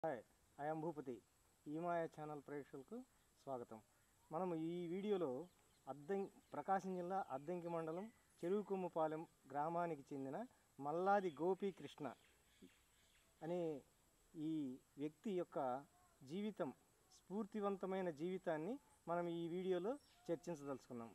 Hi I'm Bhupathi ఈమాయ channel ప్రేక్షకులకు స్వాగతం మనం ఈ వీడియోలో అద్దం ప్రకాశం జిల్లా అద్దంకి మండలం చెరువుకొమ్ముపాలెం గ్రామానికి చెందిన మల్లాది గోపీకృష్ణ అనే ఈ వ్యక్తి యొక్క జీవితం స్ఫూర్తివంతమైన జీవితాన్ని మనం ఈ వీడియోలో చర్చించదలుచుకున్నాం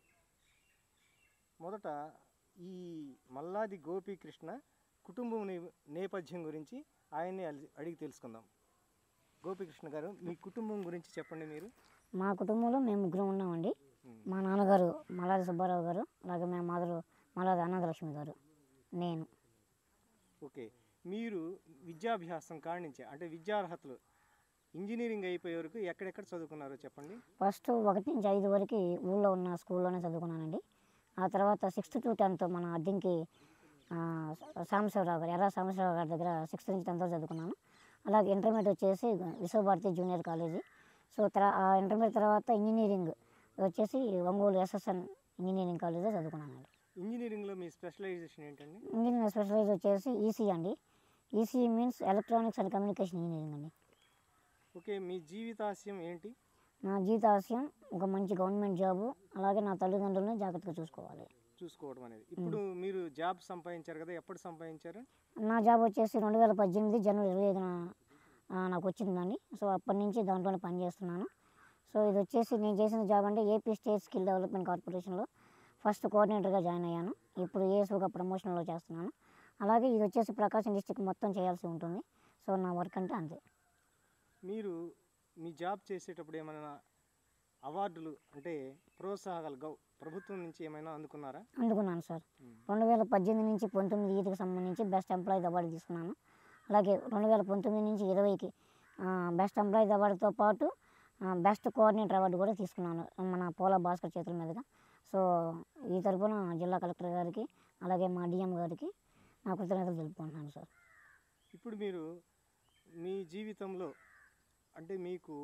మొదట ఈ మల్లాది గోపీకృష్ణ కుటుంబం నే- నేపథ్యం గురించి ఆయన్ని అలి- అడిగి తెలుసుకుందాం గోపీకృష్ణ గారు మీ కుటుంబం గురించి చెప్పండి మీరు మా కుటుంబంలో మేము ముగ్గురం ఉన్నామండి మా నాన్నగారు మల్లాది సుబ్బారావు గారు అలాగే మా మదరు మల్లాది అనంతలక్ష్మి గారు నేను ఓకే మీరు విద్యాభ్యాసం కాడి నుంచి అంటే విద్యార్హతలు ఇంజనీరింగ్ అయిపోయే వరకు ఎక్కడెక్కడ చదువుకున్నారో చెప్పండి ఫస్ట్ ఒకటి నుంచి ఐదు వరకు ఊళ్ళో ఉన్న స్కూల్లోనే చదువుకున్నానండి ఆ తర్వాత సిక్స్త్ టు టెన్త్ మన అద్దెంకి ఆ, సాంబశివరావు గారు ఎర్ర సాంబశివరావు గారి దగ్గర సిక్స్త్ నుంచి టెన్త్ చదువుకున్నాను అలాగే ఇంటర్మీడియట్ వచ్చేసి విశ్వభారతి జూనియర్ కాలేజీ సో తర్వా ఆ ఇంటర్మీడియట్ తర్వాత ఇంజనీరింగ్ వచ్చేసి ఒంగోలు ఎస్ఎస్ఎన్ ఇంజనీరింగ్ కాలేజీలో చదువుకున్నానండి ఇంజనీరింగ్లో మీ స్పెషలైజేషన్ ఏంటండి ఇంజనీరింగ్ స్పెషలైజ్ వచ్చేసి ఈసీ అండి EC means electronics and communication engineering అండి ఓకే మీ జీవితాశయం ఏంటి నా జీవితాశయం ఒక మంచి గవర్నమెంట్ జాబు అలాగే నా తల్లిదండ్రులను జాగ్రత్తగా చూసుకోవాలి చూసుకోవడం అనేది ఇప్పుడు మీరు జాబ్ సంపాదించారు కదా ఎప్పుడు సంపాదించారు నా జాబ్ వచ్చేసి రెండు వేల పద్దెనిమిది జనవరి ఇరవై ఐదున ఆ, నాకు వచ్చిందండి సో అప్పటి నుంచి దాంట్లోనే పనిచేస్తున్నాను సో ఇది వచ్చేసి నేను చేసిన జాబ్ అంటే ఏపీ స్టేట్ స్కిల్ డెవలప్మెంట్ కార్పొరేషన్లో ఫస్ట్ కోఆర్డినేటర్గా జాయిన్ అయ్యాను ఇప్పుడు ఏఎస్ఓగా ప్రమోషన్లో చేస్తున్నాను అలాగే ఇది వచ్చేసి ప్రకాశం డిస్టిక్ మొత్తం చేయాల్సి ఉంటుంది సో నా వర్క్ అంటే అంతే మీరు మీ జాబ్ చేసేటప్పుడు ఏమైనా అవార్డులు అంటే ప్రోత్సాహకాలు గౌ ప్రభుత్వం నుంచి ఏమైనా అందుకున్నారా అందుకున్నాను సార్ రెండు వేల పద్దెనిమిది నుంచి పంతొమ్మిది ఈదికి సంబంధించి బెస్ట్ ఎంప్లాయీస్ అవార్డు తీసుకున్నాను అలాగే రెండు వేల పంతొమ్మిది నుంచి ఇరవైకి బెస్ట్ ఎంప్లాయీస్ అవార్డుతో పాటు ఆ, బెస్ట్ కోఆర్డినేటర్ అవార్డు కూడా తీసుకున్నాను మన పోలా భాస్కర్ చేతుల మీదుగా సో ఈ తరపున జిల్లా కలెక్టర్ గారికి అలాగే మా డిఎం గారికి నా కృతజ్ఞతలు తెలుపుకుంటున్నాను సార్ ఇప్పుడు మీరు మీ జీవితంలో అంటే మీకు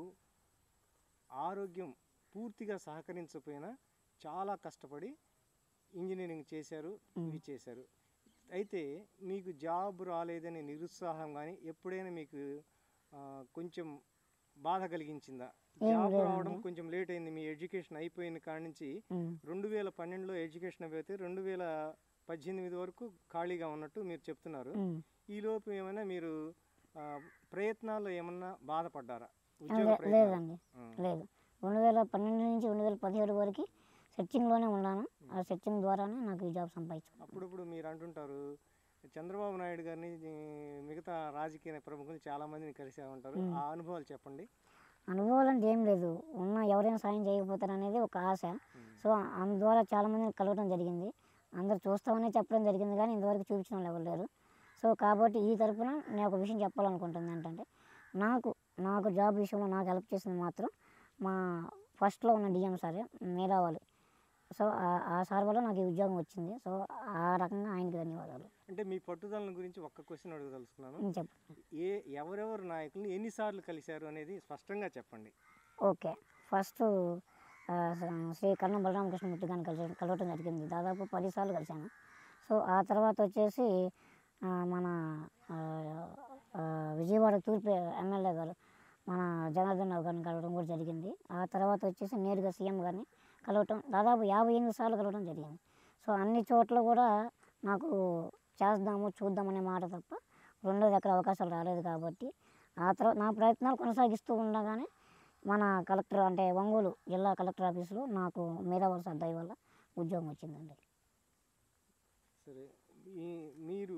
ఆరోగ్యం పూర్తిగా సహకరించకపోయినా చాలా కష్టపడి ఇంజనీరింగ్ చేశారు ఇవి చేశారు అయితే మీకు జాబ్ రాలేదని నిరుత్సాహం కానీ ఎప్పుడైనా మీకు ఆ, కొంచెం బాధ కలిగించిందా ఏం జాబ్ లేదండి. రావడం కొంచెం లేట్ అయింది మీ ఎడ్యుకేషన్ అయిపోయిన కాడి నుంచి ఉమ్. రెండు వేల పన్నెండులో ఎడ్యుకేషన్ అయిపోతే రెండు వేల పద్దెనిమిది వరకు ఖాళీగా ఉన్నట్టు మీరు చెప్తున్నారు ఉమ్. ఈలోపు ఏమైనా మీరు ఆ, ప్రయత్నాల్లో ఏమన్నా బాధపడ్డారా ఉద్యోగ లే- ప్రయత్నాలు లేదండి ఉమ్. లేదు రెండు వేల పన్నెండు నుంచి రెండు వేల పదిహేడు వరకు సెర్చింగ్లోనే ఉన్నాను ఆ సెర్చింగ్ ద్వారానే నాకు ఈ జాబ్ సంపాదించుకున్నాను అప్పుడప్పుడు మీరు అంటుంటారు చంద్రబాబు నాయుడు గారిని ఈ, మిగతా రాజకీయ ప్రముఖులు చాలా మందిని కలిసే ఉంటారు ఆ అనుభవాలు చెప్పండి అనుభవాలు అంటే ఏం లేదు ఉన్న ఎవరైనా సాయం చేయకపోతారు అనేది ఒక ఆశ సో అందు ద్వారా చాలా మందిని కలవడం జరిగింది అందరు చూస్తామని చెప్పడం జరిగింది కానీ ఇంతవరకు చూపించిన వాళ్ళు ఎవరు లేరు సో కాబట్టి ఈ తరపున నేను ఒక విషయం చెప్పాలనుకుంటుంది ఏంటంటే నాకు నాకు జాబ్ విషయంలో నాకు హెల్ప్ చేసింది మాత్రం మా ఫస్ట్లో ఉన్న డిఎం సారే మేరావాలి సో ఆ- ఆ సార్ వల్ల నాకు ఈ ఉద్యోగం వచ్చింది సో ఆ రకంగా ఆయనకి ధన్యవాదాలు అంటే మీ పట్టుదల గురించి ఒక్క క్వశ్చన్ అడగదలుచుకున్నాను నేను చెప్పండి ఏ ఎవరెవరు నాయకులను ఎన్నిసార్లు కలిశారు అనేది స్పష్టంగా చెప్పండి ఓకే ఫస్ట్ ఆ, శ్రీ కర్ణ బలరామకృష్ణమూర్తి గారిని కలిసి కలవటం జరిగింది దాదాపు పదిసార్లు కలిశాను సో ఆ తర్వాత వచ్చేసి ఆ, మన ఆ, ఆ, విజయవాడ తూర్పు ఎమ్మెల్యే గారు మన జనార్దన్ రావు గారిని కలవడం కూడా జరిగింది ఆ తర్వాత వచ్చేసి నేరుగా సీఎం గారిని కలవటం దాదాపు యాభై ఎనిమిది సార్లు కలవడం జరిగింది సో అన్ని చోట్ల కూడా నాకు చేద్దాము చూద్దామనే మాట తప్ప రెండోది ఎక్కడ అవకాశాలు రాలేదు కాబట్టి ఆ తర్వాత నా ప్రయత్నాలు కొనసాగిస్తూ ఉండగానే మన కలెక్టర్ అంటే ఒంగోలు జిల్లా కలెక్టర్ ఆఫీసులో నాకు మేధావలస అద్దాయి వల్ల ఉద్యోగం వచ్చిందండి సరే మీ మీరు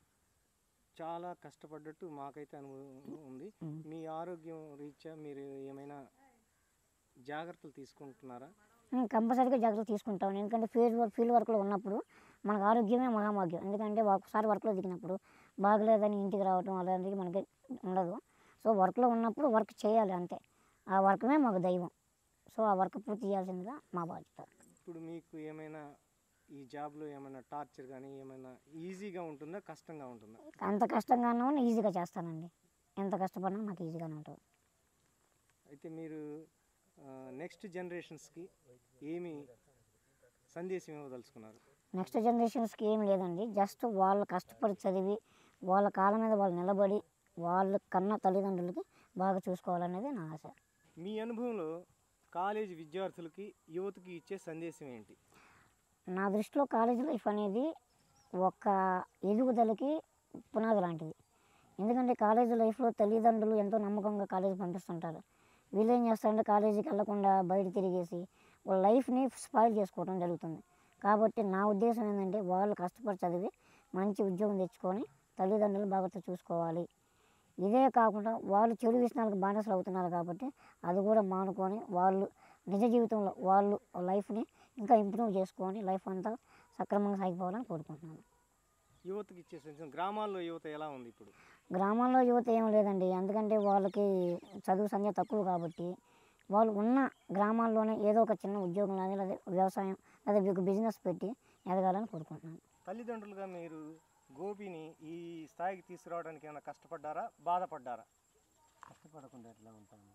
చాలా కష్టపడ్డట్టు మాకైతే అనుభవం ఉంది మ్మ్. మీ ఆరోగ్యం రీత్యా మీరు ఏమైనా జాగ్రత్తలు తీసుకుంటున్నారా నేను కంపల్సరీగా జాగ్రత్త తీసుకుంటాను ఎందుకంటే ఫీల్డ్ వర్క్ ఫీల్డ్ వర్క్లో ఉన్నప్పుడు మనకు ఆరోగ్యమే మహాభాగ్యం ఎందుకంటే ఒకసారి వర్క్లో దిగినప్పుడు బాగలేదని ఇంటికి రావటం అలాంటివి మనకి ఉండదు సో వర్క్లో ఉన్నప్పుడు వర్క్ చేయాలి అంతే ఆ వర్క్మే మాకు దైవం సో ఆ వర్క్ పూర్తి చేయాల్సిందిగా మా బాధ్యత ఇప్పుడు మీకు ఏమైనా ఈ జాబ్లో ఏమైనా టార్చర్ కానీ ఏమైనా ఈజీగా ఉంటుందా కష్టంగా ఉంటుందా అంత కష్టంగా ఉన్నా ఈజీగా చేస్తానండి ఎంత కష్టపడినా నాకు ఈజీగానే ఉంటుంది అయితే మీరు నెక్స్ట్ జనరేషన్స్కి ఏమి సందేశం ఇవ్వదలుచుకున్నారు నెక్స్ట్ జనరేషన్స్కి ఏం లేదండి జస్ట్ వాళ్ళు కష్టపడి చదివి వాళ్ళ కాళ్ళ మీద వాళ్ళు నిలబడి వాళ్ళ కన్న తల్లిదండ్రులకి బాగా చూసుకోవాలనేది నా ఆశ మీ అనుభవంలో కాలేజీ విద్యార్థులకి యువతకి ఇచ్చే సందేశం ఏంటి నా దృష్టిలో కాలేజ్ లైఫ్ అనేది ఒక ఎదుగుదలకి పునాది లాంటిది ఎందుకంటే కాలేజ్ లైఫ్లో తల్లిదండ్రులు ఎంతో నమ్మకంగా కాలేజీకి పంపిస్తుంటారు వీళ్ళు ఏం చేస్తారంటే కాలేజీకి వెళ్లకుండా బయట తిరిగేసి వాళ్ళ లైఫ్ని స్పాయిల్ చేసుకోవడం జరుగుతుంది కాబట్టి నా ఉద్దేశం ఏంటంటే వాళ్ళు కష్టపడి చదివి మంచి ఉద్యోగం తెచ్చుకొని తల్లిదండ్రులు బాగా చూసుకోవాలి ఇదే కాకుండా వాళ్ళు చెడు వ్యసనాలకు బానిసలు అవుతున్నారు కాబట్టి అది కూడా మానుకొని వాళ్ళు నిజ జీవితంలో వాళ్ళు లైఫ్ని ఇంకా ఇంప్రూవ్ చేసుకొని లైఫ్ అంతా సక్రమంగా సాగిపోవాలని కోరుకుంటున్నాను యువతకి ఇచ్చే సందేశం గ్రామాల్లో యువత ఎలా ఉంది ఇప్పుడు గ్రామాల్లో యువత ఏం లేదండి ఎందుకంటే వాళ్ళకి చదువు సంధ్య తక్కువ కాబట్టి వాళ్ళు ఉన్న గ్రామాల్లోనే ఏదో ఒక చిన్న ఉద్యోగం కానీ లేదా వ్యవసాయం లేదా ఒక బిజినెస్ పెట్టి ఎదగాలని కోరుకుంటున్నాను తల్లిదండ్రులుగా మీరు గోపిని ఈ స్థాయికి తీసుకురావడానికి ఏమైనా కష్టపడ్డారా బాధపడ్డారా కష్టపడకుండా ఎట్లా ఉంటాము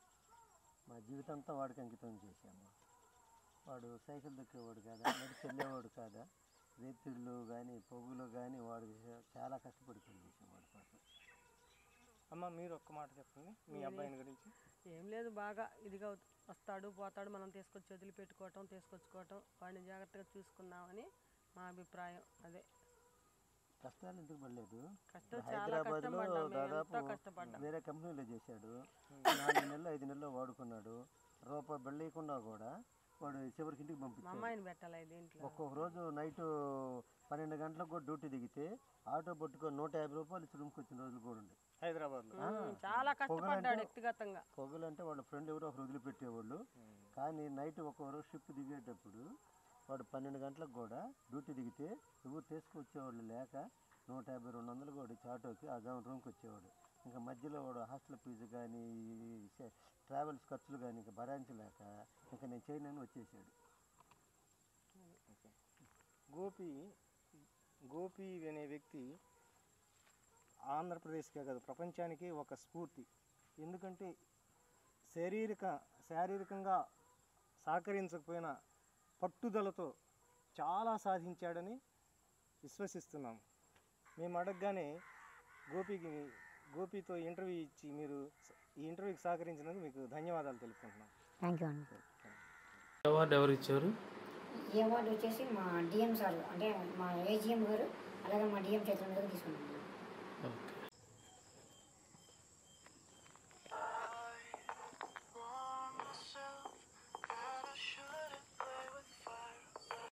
మా జీవితం అంతా వాడికి అంకితం చేశాము వాడు సైకిల్ దొక్కేవాడు కాదా నడిచి వెళ్ళేవాడు కాదా రేతిళ్ళు కానీ పొగులు కానీ వాడు చాలా కష్టపడి పని చేసాం వాడి కోసం అమ్మ మీరు ఒక్క మాట చెప్పండి మీ అబ్బాయిని గురించి ఏం లేదు బాగా ఇదిగా వస్తాడు పోతాడు మనం తీసుకొచ్చి వదిలిపెట్టుకోవటం తీసుకొచ్చుకోవటం వాడిని జాగ్రత్తగా చూసుకున్నామని మా అభిప్రాయం అదే కష్టాలు ఎందుకు పడలేదు కష్టం చాలా కష్టం హైదరాబాద్లో పడ్డాం మేము ఎంతో దాదాపు కష్టపడ్డాం వేరే కంపెనీలో చేశాడు నాలుగు నెలలు ఐదు నెలలు వాడుకున్నాడు రూపాయి బెళ్ళేయకుండా కూడా వాడు చివరికి ఇంటికి మా పంపించాడు అమ్మాయిని పెట్టాలి దీంట్లో ఒక్కొక్క రోజు నైట్ పన్నెండు గంటలకు కూడా డ్యూటీ దిగితే ఆటో పట్టుకొని నూట యాభై రూపాయలు ఇచ్చి రూమ్కి వచ్చిన రోజులు కూడా ఉండే హైదరాబాద్లో ఉమ్, చాలా కష్టపడ్డాడు వ్యక్తిగతంగా పొగలు అంటే వాళ్ళ ఫ్రెండ్ ఎవరో ఒకరు వదిలిపెట్టేవాళ్ళు కానీ నైట్ ఒక్కొక్కరు షిఫ్ట్ దిగేటప్పుడు వాడు పన్నెండు గంటలకు కూడా డ్యూటీ దిగితే ఎవరు తీసుకొచ్చేవాళ్ళు లేక నూట యాభై రెండు వందలు కూడా ఇచ్చి ఆటోకి ఆ గౌన్ రూమ్కి వచ్చేవాడు ఇంకా మధ్యలో వాడు హాస్టల్ ఫీజు కానీ ట్రావెల్స్ ఖర్చులు కానీ ఇంకా భరాంచలేక ఇంకా నేను చేయనని వచ్చేసాడు గోపి గోపి అనే వ్యక్తి ఆంధ్రప్రదేశ్కే కాదు ప్రపంచానికి ఒక స్ఫూర్తి ఎందుకంటే శారీరక శారీరకంగా సహకరించకపోయినా పట్టుదలతో చాలా సాధించాడని విశ్వసిస్తున్నాం మేము అడగగానే గోపికి గోపితో ఇంటర్వ్యూ ఇచ్చి మీరు స- ఈ ఇంటర్వ్యూకి సహకరించినందుకు మీకు ధన్యవాదాలు తెలుపుకుంటున్నాం థ్యాంక్ యూ అండి అవార్డు ఎవరు ఇచ్చారు ఈ అవార్డు వచ్చేసి మా డిఎం సార్ అంటే మా ఏజిఎం గారు అలాగే మా డిఎం చేతుల మీద తీసుకున్నాను ఓకే